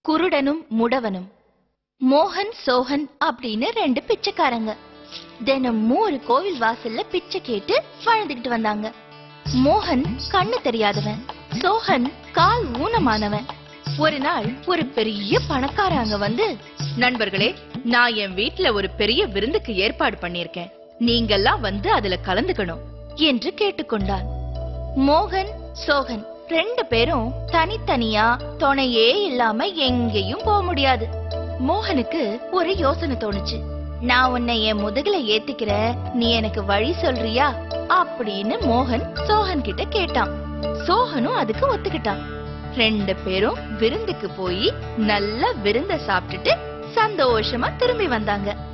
குருடனும் முடவனும் மோகன் சோகன் அப்படின்னு ரெண்டு பிச்சைக்காரங்க தினமும் ஒரு கோவில் வாசல்ல பிச்சை கேட்டு வாழ்ந்துகிட்டு வந்தாங்க மோகன் கண்ணு தெரியாதவன் சோகன் கால் ஊனமானவன் ஒரு நாள் ஒரு பெரிய பணக்காரங்க வந்து நண்பர்களே நான் என் வீட்ல ஒரு பெரிய விருந்துக்கு ஏற்பாடு பண்ணிருக்கேன் நீங்கெல்லாம் வந்து அதுல கலந்துக்கணும் என்று கேட்டுக்கொண்டான் மோகன் சோகன் ரெண்டு பேரும் தனித்தனியா துணையே இல்லாம எங்கேயும் போக முடியாது மோகனுக்கு ஒரு யோசனை தோணுச்சு நான் உன்னை என் முதுகுல ஏத்திக்கிறேன் நீ எனக்கு வழி சொல்றியா அப்படின்னு மோகன் சோகன் கிட்ட கேட்டான் சோகனும் அதுக்கு ஒத்துக்கிட்டான் ரெண்டு பேரும் விருந்துக்கு போய் நல்ல விருந்த சாப்பிட்டுட்டு சந்தோஷமா திரும்பி வந்தாங்க